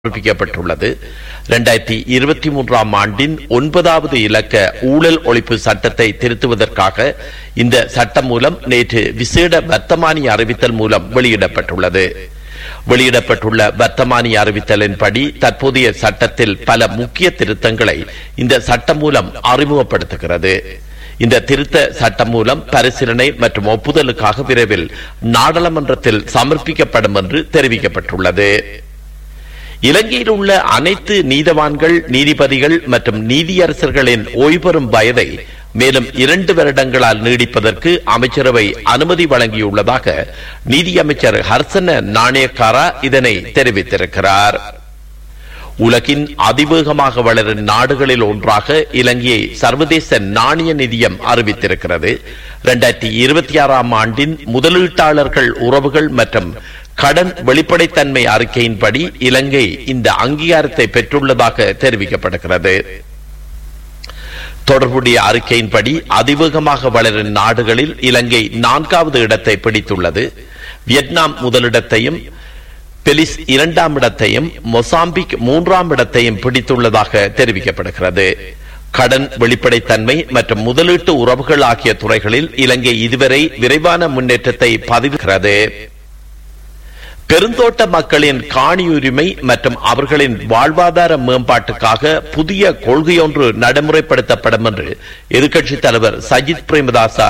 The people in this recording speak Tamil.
சமர்ப்பிக்கப்பட்டுள்ளது இரண்டாயிரத்தி இருபத்தி மூன்றாம் ஆண்டின் ஒன்பதாவது இலக்க ஊழல் ஒழிப்பு சட்டத்தை திருத்துவதற்காக இந்த சட்டம் மூலம் நேற்று விசேட வர்த்தமானி அறிவித்தல் மூலம் வெளியிடப்பட்டுள்ளது வெளியிடப்பட்டுள்ள வர்த்தமானி அறிவித்தலின்படி தற்போதைய சட்டத்தில் பல முக்கிய திருத்தங்களை இந்த சட்டம் மூலம் அறிமுகப்படுத்துகிறது இந்த திருத்த சட்டம் மூலம் பரிசீலனை மற்றும் ஒப்புதலுக்காக விரைவில் நாடாளுமன்றத்தில் சமர்ப்பிக்கப்படும் என்று தெரிவிக்கப்பட்டுள்ளது இலங்கையில் உள்ள அனைத்து நீதவான்கள் நீதிபதிகள் மற்றும் நீதியரசர்களின் ஓய்வு பெறும் வயதை மேலும் இரண்டு வருடங்களால் நீடிப்பதற்கு அமைச்சரவை அனுமதி வழங்கியுள்ளதாக நீதியமைச்சர் ஹர்சன நாணயக்காரா இதனை தெரிவித்திருக்கிறார் உலகின் அதிவேகமாக வளரும் நாடுகளில் ஒன்றாக இலங்கையை சர்வதேச நாணய நிதியம் அறிவித்திருக்கிறது இரண்டாயிரத்தி இருபத்தி ஆறாம் ஆண்டின் முதலீட்டாளர்கள் உறவுகள் மற்றும் கடன் வெளிப்படைத்தன்மை அறிக்கையின்படி இலங்கை இந்த அங்கீகாரத்தை பெற்றுள்ளதாக தெரிவிக்கப்படுகிறது தொடர்புடைய அறிக்கையின்படி அதிவேகமாக வளரும் நாடுகளில் இலங்கை நான்காவது இடத்தை பிடித்துள்ளது வியட்நாம் முதலிடத்தையும் பெலிஸ் இரண்டாம் இடத்தையும் மொசாம்பிக் மூன்றாம் இடத்தையும் பிடித்துள்ளதாக தெரிவிக்கப்படுகிறது கடன் வெளிப்படைத்தன்மை மற்றும் முதலீட்டு உறவுகள் ஆகிய துறைகளில் இலங்கை இதுவரை விரைவான முன்னேற்றத்தை பதிவுகிறது பெருந்தோட்ட மக்களின் காணி உரிமை மற்றும் அவர்களின் வாழ்வாதார மேம்பாட்டுக்காக புதிய கொள்கையொன்று நடைமுறைப்படுத்தப்படும் என்று எதிர்க்கட்சித் தலைவர் சஜித் பிரேமதாசா